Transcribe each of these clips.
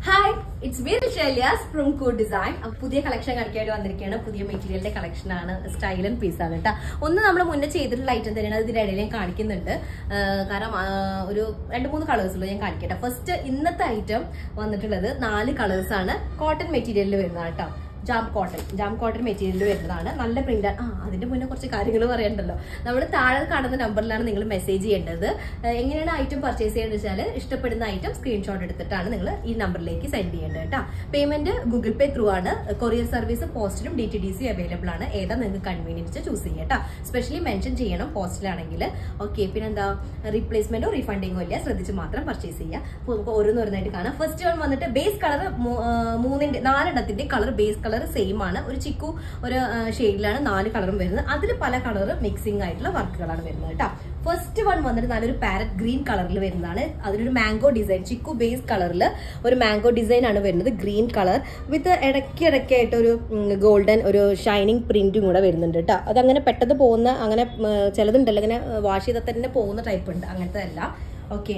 hi it's me Sheliyas from കൂഡ് design പുതിയ collection കളിക്കായിട്ട് വന്നിരിക്കുകയാണ് പുതിയ മെറ്റീരിയലിന്റെ കളക്ഷൻ ആണ് സ്റ്റൈൽ ആൻഡ് പീസ് ആണ് കേട്ടോ ഒന്ന് നമ്മൾ മുന്നേ ചെയ്തിട്ടുള്ള ഐറ്റം തന്നെയാണ് അത് ഇതിന്റെ ഇടയിൽ ഞാൻ കാണിക്കുന്നുണ്ട് ആ, കാരണം ആ, ഒരു രണ്ട് മൂന്ന് കളേഴ്സ് ഉള്ളൂ ഞാൻ കാണിക്കട്ടെ ഫസ്റ്റ് ഇന്നത്തെ ഐറ്റം വന്നിട്ടുള്ളത് നാല് കളേഴ്സ് ആണ് കോട്ടൺ മെറ്റീരിയലിൽ വരുന്നതാണ് കേട്ടോ ജാം കോട്ടൺ ജാം കോട്ടൺ മെറ്റീരിയലിൽ വരുന്നതാണ് നല്ല പ്രിന്റ് ആ അതിന്റെ മുന്നേ കുറച്ച് കാര്യങ്ങൾ പറയണ്ടല്ലോ നമ്മൾ താഴെ കാണുന്ന നമ്പറിലാണ് നിങ്ങൾ മെസ്സേജ് ചെയ്യേണ്ടത് ഏഹ് എങ്ങനെയാണ് ഐറ്റം പർച്ചേസ് ചെയ്യേണ്ടത് വെച്ചാൽ ഇഷ്ടപ്പെടുന്ന ഐറ്റം സ്ക്രീൻഷോട്ട് എടുത്തിട്ടാണ് നിങ്ങൾ ഈ നമ്പറിലേക്ക് സെൻഡ് ചെയ്യേണ്ടത് കേട്ടോ പേയ്മെന്റ് ഗൂഗിൾ പേ ത്രൂ ആണ് കൊറിയർ സർവീസ് പോസ്റ്റിലും D T D C available ആണ് ഏതാ നിങ്ങൾക്ക് കൺവീനിയൻസ് ചൂസ് ചെയ്യുക കേട്ടോ സ്പെഷ്യലി മെൻഷൻ ചെയ്യണം പോസ്റ്റിലാണെങ്കിൽ ഓക്കെ പിന്നെ എന്താ റീപ്ലേസ്മെന്റോ റീഫണ്ടിങ്ങോ ഇല്ല ശ്രദ്ധിച്ച് മാത്രം പർച്ചേസ് ചെയ്യുക അപ്പോൾ നമുക്ക് ഓരോന്നോരോന്നായിട്ട് കാണാം ഫസ്റ്റ് വൺ വന്നിട്ട് ബേസ് കളർ മൂന്നിന്റെ നാലെണ്ണത്തിന്റെ കളർ ബേസ് കളർ സെയിം ആണ് ഒരു ചിക്കു ഒരു ഷെയ്ഡിലാണ് നാല് കളറും വരുന്നത് അതിൽ പല കളർ മിക്സിംഗ് ആയിട്ടുള്ള വർക്കുകളാണ് വരുന്നത് കേട്ടോ ഫസ്റ്റ് വൺ വന്നിട്ട് നല്ലൊരു പാരറ്റ് ഗ്രീൻ കളറിൽ വരുന്നതാണ് അതിലൊരു മാംഗോ ഡിസൈൻ ചിക്കു ബേസ് കളറിൽ ഒരു മാംഗോ ഡിസൈൻ ആണ് വരുന്നത് ഗ്രീൻ കളർ വിത്ത് ഇടയ്ക്ക് ഇടയ്ക്കായിട്ട് ഒരു ഗോൾഡൻ ഒരു ഷൈനിങ് പ്രിന്റും കൂടെ വരുന്നുണ്ട് കേട്ടോ അതങ്ങനെ പെട്ടെന്ന് പോകുന്ന അങ്ങനെ ഉം, ചിലതുണ്ടല്ലോ ഇങ്ങനെ വാഷ് ചെയ്താൽ തന്നെ പോകുന്ന ടൈപ്പ് ഉണ്ട് അങ്ങനത്തെ അല്ല ഓക്കെ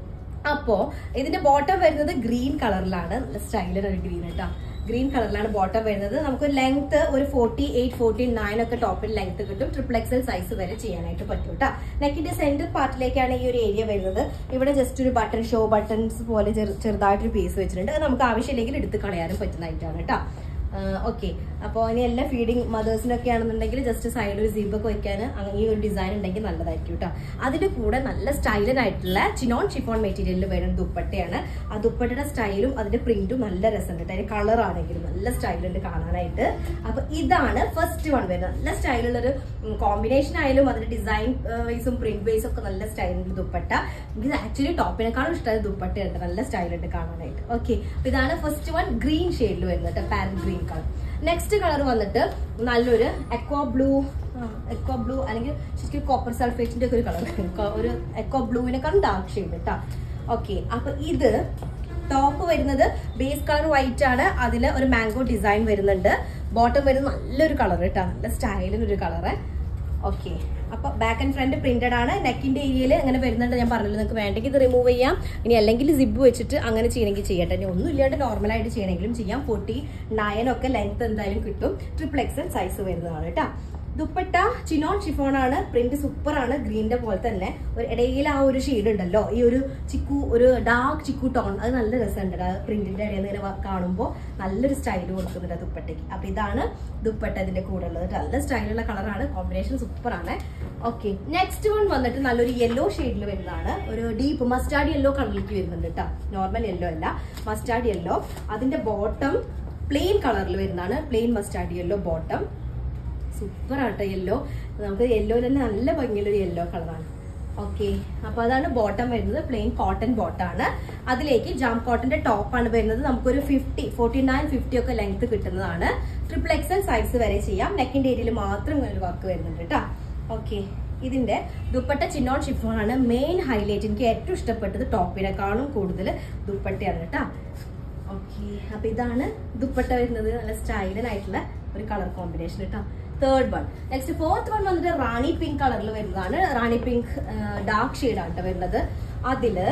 അപ്പോ ഇതിന്റെ ബോട്ടം വരുന്നത് ഗ്രീൻ കളറിലാണ് നല്ല സ്റ്റൈലർ ഒരു ഗ്രീൻ കേട്ടോ ഗ്രീൻ കളറിലാണ് ബോട്ടം വരുന്നത് നമുക്ക് ലെങ്ത് ഒരു ഫോർട്ടി എയ്റ്റ് ഫോർട്ടി നയൻ ഒക്കെ ടോപ്പിൽ ലെങ്ത് കിട്ടും ട്രിപ്പിൾ എക്സൽ സൈസ് വരെ ചെയ്യാനായിട്ട് പറ്റും കേട്ടോ നെക്കിന്റെ സെന്റർ പാർട്ടിലേക്കാണ് ഈ ഒരു ഏരിയ വരുന്നത് ഇവിടെ ജസ്റ്റ് ഒരു ബട്ടൺ ഷോ ബട്ടൺസ് പോലെ ചെറു- ചെറുതായിട്ടൊരു പീസ് വെച്ചിട്ടുണ്ട് അത് നമുക്ക് ആവശ്യമില്ലെങ്കിൽ എടുത്ത് കളയാനും പറ്റുന്നതായിട്ടാണ് കേട്ടോ ഓക്കെ അപ്പോൾ ഇനി എല്ലാ ഫീഡിങ് മദേഴ്സിനൊക്കെ ആണെന്നുണ്ടെങ്കിൽ ജസ്റ്റ് സൈഡിൽ ഒരു സീബൊക്കെ വെക്കാൻ അങ്ങനെ ഈ ഒരു ഡിസൈൻ ഉണ്ടെങ്കിൽ നല്ലതായിരിക്കും കേട്ടോ അതിന്റെ കൂടെ നല്ല സ്റ്റൈലൻ ആയിട്ടുള്ള ചിനോൺ ഷിഫോൺ മെറ്റീരിയലിൽ വരുന്ന ദുപ്പട്ടയാണ് ആ ദുപ്പട്ടയുടെ സ്റ്റൈലും അതിന്റെ പ്രിന്റും നല്ല രസമുണ്ട് കേട്ടോ അതിന്റെ കളർ ആണെങ്കിലും നല്ല സ്റ്റൈലുണ്ട് കാണാനായിട്ട് അപ്പൊ ഇതാണ് ഫസ്റ്റ് വൺ വരുന്നത് നല്ല സ്റ്റൈലുള്ള ഒരു കോമ്പിനേഷൻ ആയാലും അതിന്റെ ഡിസൈൻ വൈസും പ്രിന്റ് വൈസും ഒക്കെ നല്ല സ്റ്റൈലുണ്ട് ദുപ്പട്ട ഇത് ആക്ച്വലി ടോപ്പിനെക്കാളും ഇഷ്ടമായ ദുപ്പട്ടയുണ്ട് നല്ല സ്റ്റൈലുണ്ട് കാണാനായിട്ട് ഓക്കെ അപ്പൊ ഇതാണ് ഫസ്റ്റ് വൺ ഗ്രീൻ ഷെയ്ഡിൽ വരുന്നത് parrot green colour next colour വന്നിട്ട് നല്ലൊരു എക്വോ ബ്ലൂ എക്വോ ബ്ലൂ അല്ലെങ്കിൽ ശരിക്കും കോപ്പർ സൾഫേറ്റിന്റെ ഒക്കെ ഒരു കളർ ഒരു എക്വോ ബ്ലൂവിനെക്കാളും ഡാർക്ക് ഷെയ്ഡ് കേട്ടോ ഓക്കെ അപ്പൊ ഇത് ടോപ്പ് വരുന്നത് ബേസ് കളർ വൈറ്റ് ആണ് അതിൽ ഒരു മാംഗോ ഡിസൈൻ വരുന്നുണ്ട് ബോട്ടം വരുന്നത് നല്ലൊരു കളർ കേട്ടോ നല്ല സ്റ്റൈലിനൊരു കളറ് ഓക്കെ അപ്പൊ ബാക്ക് ആൻഡ് ഫ്രണ്ട് പ്രിന്റഡ് ആണ് നെക്കിന്റെ ഏരിയയിൽ അങ്ങനെ വരുന്നുണ്ട് ഞാൻ പറഞ്ഞല്ലോ നിങ്ങൾക്ക് വേണ്ടെങ്കിൽ ഇത് റിമൂവ് ചെയ്യാം ഇനി അല്ലെങ്കിൽ സിബ് വെച്ചിട്ട് അങ്ങനെ ചെയ്യണമെങ്കിൽ ചെയ്യട്ടെ ഇനി ഒന്നും ഇല്ലാണ്ട് normal ആയിട്ട് ചെയ്യണമെങ്കിലും ചെയ്യാം ഫോർട്ടി നയൻ ഒക്കെ ലെങ്ത് എന്തായാലും കിട്ടും ട്രിപ്പിൾ എക്സൽ സൈസ് വരുന്നതാണ് കേട്ടോ ദുപ്പട്ട ചിനോൺ ഷിഫോൺ ആണ് പ്രിന്റ് സൂപ്പർ ആണ് ഗ്രീനിന്റെ പോലെ തന്നെ ഒരു ഇടയിൽ ആ ഒരു ഷെയ്ഡ് ഉണ്ടല്ലോ ഈ ഒരു ചിക്കു ഒരു ഡാർക്ക് ചിക്കു ടോൺ അത് നല്ല രസമുണ്ട് ആ പ്രിന്റിന്റെ ഇടയിൽ നിന്ന് ഇങ്ങനെ കാണുമ്പോൾ നല്ലൊരു സ്റ്റൈൽ കൊടുക്കുന്നുണ്ട് ആ ദുപ്പട്ടയ്ക്ക് അപ്പൊ ഇതാണ് ദുപ്പട്ട ഇതിന്റെ കൂടെ ഉള്ളത് നല്ല സ്റ്റൈലുള്ള കളറാണ് കോമ്പിനേഷൻ സൂപ്പർ ആണ് ഓക്കെ നെക്സ്റ്റ് വൺ വന്നിട്ട് നല്ലൊരു യെല്ലോ ഷെയ്ഡിൽ വരുന്നതാണ് ഒരു ഡീപ്പ് മസ്റ്റാർഡ് യെല്ലോ കളറിലേക്ക് വരുന്നുണ്ട് കേട്ടോ നോർമൽ യെല്ലോ അല്ല മസ്റ്റാർഡ് യെല്ലോ അതിന്റെ ബോട്ടം പ്ലെയിൻ കളറിൽ വരുന്നതാണ് plain mustard yellow bottom super ആട്ടോ യെല്ലോ നമുക്ക് യെല്ലോ തന്നെ നല്ല ഭംഗിയുള്ള ഒരു യെല്ലോ കളറാണ് ഓക്കെ അപ്പൊ അതാണ് ബോട്ടം വരുന്നത് പ്ലെയിൻ കോട്ടൺ ബോട്ടാണ് അതിലേക്ക് ജാം കോട്ടന്റെ ടോപ്പാണ് വരുന്നത് നമുക്കൊരു ഫിഫ്റ്റി ഫോർട്ടി നയൻ ഫിഫ്റ്റി ഒക്കെ ലെങ്ത് കിട്ടുന്നതാണ് ട്രിപ്പിൾ എക്സൽ സൈസ് വരെ ചെയ്യാം നെക്കിന്റെ ഏരിയയിൽ മാത്രം ഇങ്ങനെ ഒരു വർക്ക് വരുന്നുണ്ട് കേട്ടോ ഓക്കെ ഇതിന്റെ ദുപ്പട്ട ചിന്നോൺ ഷിഫോൺ ആണ് മെയിൻ ഹൈലൈറ്റ് എനിക്ക് ഏറ്റവും ഇഷ്ടപ്പെട്ടത് ടോപ്പിനെക്കാളും കൂടുതൽ ദുപ്പട്ടയാണ് കേട്ടോ ഓക്കെ അപ്പൊ ഇതാണ് ദുപ്പട്ട വരുന്നത് നല്ല സ്റ്റൈലൻ ആയിട്ടുള്ള ഒരു കളർ കോമ്പിനേഷൻ കേട്ടോ third one next fourth one വന്നിട്ട് റാണി പിങ്ക് കളറിൽ വരുന്നതാണ് റാണി പിങ്ക് ഡാർക്ക് ഷെയ്ഡാണ് കേട്ടോ വരുന്നത് അതില്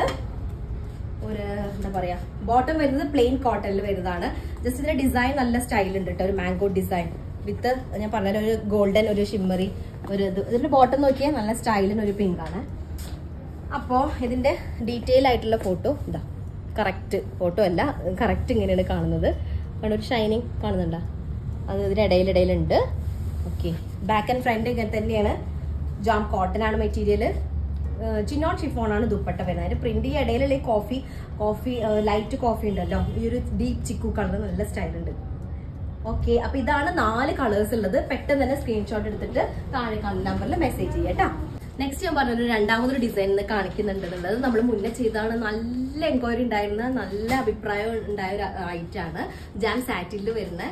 ഒരു എന്താ പറയാ ബോട്ടം വരുന്നത് പ്ലെയിൻ കോട്ടണിൽ വരുന്നതാണ് ജസ്റ്റ് ഇതിന്റെ ഡിസൈൻ നല്ല സ്റ്റൈൽ ഉണ്ട് കേട്ടോ ഒരു മാംഗോ ഡിസൈൻ വിത്ത് ഞാൻ പറഞ്ഞ ഒരു ഗോൾഡൻ ഒരു ഷിമ്മറി ഒരു ഇത് ഇതിന്റെ ബോട്ടം നോക്കിയാൽ നല്ല സ്റ്റൈലിന് ഒരു പിങ്ക് ആണ് അപ്പോൾ ഇതിന്റെ ഡീറ്റെയിൽ ആയിട്ടുള്ള ഫോട്ടോ ഇതാ കറക്റ്റ് ഫോട്ടോ അല്ല കറക്റ്റ് ഇങ്ങനെയാണ് കാണുന്നത് കാരണം ഒരു ഷൈനിങ് കാണുന്നുണ്ടോ അത് ഇതിന്റെ ഇടയിലിടയിലുണ്ട് ഓക്കെ ബാക്ക് ആൻഡ് ഫ്രണ്ട് ഇങ്ങനെ തന്നെയാണ് ജാം കോട്ടൺ ആണ് മെറ്റീരിയൽ ചിന്നോൺ ഷിഫോൺ ആണ് ദുപ്പട്ട വരുന്നത് അതിന്റെ പ്രിന്റ് ഈ ഇടയിലുള്ള ഈ കോഫി കോഫി ലൈറ്റ് കോഫി ഉണ്ടല്ലോ ഈ ഒരു ഡീപ് ചിക്കു കളർ നല്ല സ്റ്റൈൽ ഉണ്ട് ഓക്കെ അപ്പൊ ഇതാണ് നാല് കളേഴ്സ് ഉള്ളത് പെട്ടെന്ന് തന്നെ സ്ക്രീൻഷോട്ട് എടുത്തിട്ട് താഴെ കാണുന്ന നമ്പറിൽ മെസ്സേജ് ചെയ്യാം കേട്ടോ നെക്സ്റ്റ് ഞാൻ പറഞ്ഞൊരു രണ്ടാമതൊരു ഡിസൈൻ കാണിക്കുന്നുണ്ട് എന്നുള്ളത് നമ്മൾ മുന്നേ ചെയ്താണ് നല്ല എൻക്വയറി ഉണ്ടായിരുന്ന നല്ല അഭിപ്രായം ഉണ്ടായ ഒരു ഐറ്റാണ് ജാം സാറ്റിൽ വരുന്ന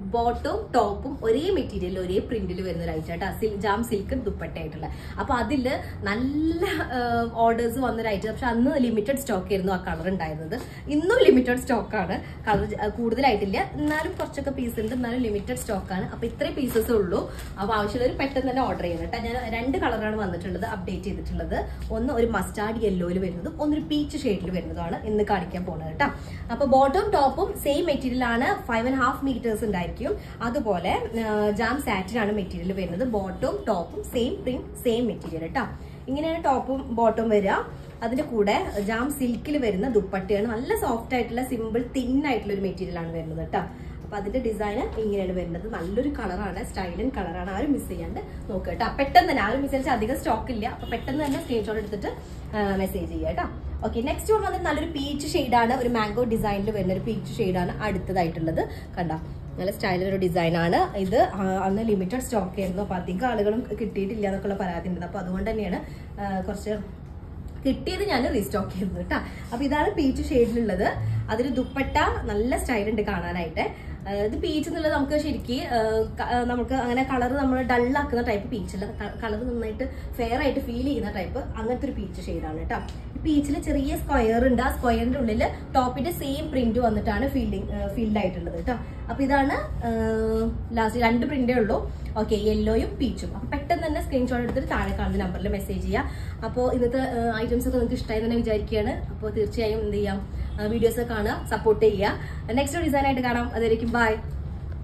ബോട്ടവും ടോപ്പും ഒരേ മെറ്റീരിയൽ ഒരേ പ്രിന്റിൽ വരുന്ന ഒരു ഐറ്റം കേട്ടോ ജാം സിൽക്ക് ദുപ്പട്ടയായിട്ടുള്ള അപ്പൊ അതില് നല്ല ഓർഡേഴ്സ് വന്നൊരു ഐറ്റം പക്ഷെ അന്ന് ലിമിറ്റഡ് സ്റ്റോക്ക് ആയിരുന്നു ആ കളർ ഉണ്ടായിരുന്നത് ഇന്നും ലിമിറ്റഡ് സ്റ്റോക്കാണ് കളർ കൂടുതലായിട്ടില്ല എന്നാലും കുറച്ചൊക്കെ പീസ് ഉണ്ട് എന്നാലും ലിമിറ്റഡ് സ്റ്റോക്കാണ് അപ്പൊ ഇത്രയും പീസസ് ഉള്ളൂ അപ്പൊ ആവശ്യമുള്ളവർ പെട്ടെന്ന് തന്നെ ഓർഡർ ചെയ്യണം കേട്ടോ ഞാൻ രണ്ട് കളറാണ് വന്നിട്ടുള്ളത് അപ്ഡേറ്റ് ചെയ്തിട്ടുള്ളത് ഒന്ന് ഒരു മസ്റ്റാർഡ് യെല്ലോയിൽ വരുന്നതും ഒന്നൊരു പീച്ച് ഷെയ്ഡിൽ വരുന്നതുമാണ് ഇന്ന് കാണിക്കാൻ പോകുന്നത് കേട്ടോ അപ്പൊ ബോട്ടം ടോപ്പും സെയിം മെറ്റീരിയൽ ആണ് ഫൈവ് ആൻഡ് ഹാഫ് മീറ്റേഴ്സ് ഉണ്ടായിരിക്കും അതുപോലെ ജാം സാറ്റിൻ ആണ് മെറ്റീരിയൽ വരുന്നത് ബോട്ടവും ടോപ്പും സെയിം പ്രിന്റ് സെയിം മെറ്റീരിയൽ കേട്ടോ ഇങ്ങനെയാണ് ടോപ്പും ബോട്ടവും വരിക അതിന്റെ കൂടെ ജാം സിൽക്കിൽ വരുന്ന ദുപ്പട്ടയാണ് നല്ല സോഫ്റ്റ് ആയിട്ടുള്ള സിമ്പിൾ തിൻ ആയിട്ടുള്ള ഒരു മെറ്റീരിയൽ ആണ് വരുന്നത് കേട്ടോ അപ്പൊ അതിന്റെ ഡിസൈൻ ഇങ്ങനെയാണ് വരുന്നത് നല്ലൊരു കളറാണ് സ്റ്റൈലൻ കളറാണ് ആരും മിസ് ചെയ്യാണ്ട് നോക്കുക കേട്ടോ പെട്ടെന്ന് തന്നെ ആരും മിസ് ചെയ്യാൻ അധികം സ്റ്റോക്ക് ഇല്ല അപ്പൊ പെട്ടെന്ന് തന്നെ സ്ക്രീൻഷോട്ട് എടുത്തിട്ട് മെസ്സേജ് ചെയ്യുക കേട്ടോ ഓക്കെ നെക്സ്റ്റ് വൺ വന്നിട്ട് നല്ലൊരു പീച്ച് ഷെയ്ഡാണ് ഒരു മാംഗോ ഡിസൈനിൽ വരുന്ന ഒരു പീച്ച് ഷെയ്ഡാണ് അടുത്തതായിട്ടുള്ളത് കണ്ട നല്ല സ്റ്റൈലൊരു ഡിസൈൻ ആണ് ഇത് ആ, അന്ന് ലിമിറ്റഡ് സ്റ്റോക്ക് ആയിരുന്നു അപ്പൊ അധികം ആളുകളും കിട്ടിയിട്ടില്ല എന്നൊക്കെയുള്ള പരാതി ഉണ്ട് അപ്പൊ അതുകൊണ്ട് തന്നെയാണ് ആ, കുറച്ച് കിട്ടിയത് ഞാൻ റീസ്റ്റോക്ക് ചെയ്തത് കേട്ടോ അപ്പൊ ഇതാണ് പീച്ച് ഷെയ്ഡിലുള്ളത് അതിൽ ദുപ്പട്ട നല്ല സ്റ്റൈൽ ഉണ്ട് കാണാനായിട്ട് ആ, ഇത് പീച്ച് എന്നുള്ളത് നമുക്ക് ശരിക്കും നമുക്ക് അങ്ങനെ കളർ നമ്മൾ ഡള്ളാക്കുന്ന ടൈപ്പ് പീച്ചല്ല കളർ നന്നായിട്ട് ഫെയർ ആയിട്ട് ഫീൽ ചെയ്യുന്ന ടൈപ്പ് അങ്ങനത്തെ ഒരു പീച്ച് ഷെയ്ഡാണ് കേട്ടോ പീച്ചിൽ ചെറിയ സ്ക്വയർ ഉണ്ട് ആ സ്ക്വയറിന്റെ ഉള്ളിൽ ടോപ്പിന്റെ സെയിം പ്രിന്റ് വന്നിട്ടാണ് ഫീൽഡിങ് ഫീൽഡ് ആയിട്ടുള്ളത് കേട്ടോ അപ്പൊ ഇതാണ് ലാസ്റ്റ് രണ്ട് പ്രിന്റേ ഉള്ളൂ ഓക്കെ യെല്ലോയും പീച്ചും അപ്പൊ പെട്ടെന്ന് തന്നെ സ്ക്രീൻഷോട്ട് എടുത്തിട്ട് താഴെ കാണുന്ന നമ്പറിൽ മെസ്സേജ് ചെയ്യുക അപ്പോൾ ഇന്നത്തെ ഐറ്റംസ് ഒക്കെ നിങ്ങൾക്ക് ഇഷ്ടമായി തന്നെ വിചാരിക്കുകയാണ് അപ്പോൾ തീർച്ചയായും എന്ത് ചെയ്യാം വീഡിയോസ് കാണുക സപ്പോർട്ട് ചെയ്യുക നെക്സ്റ്റ് ഡിസൈൻ ആയിട്ട് കാണാം അതായിരിക്കും ബൈ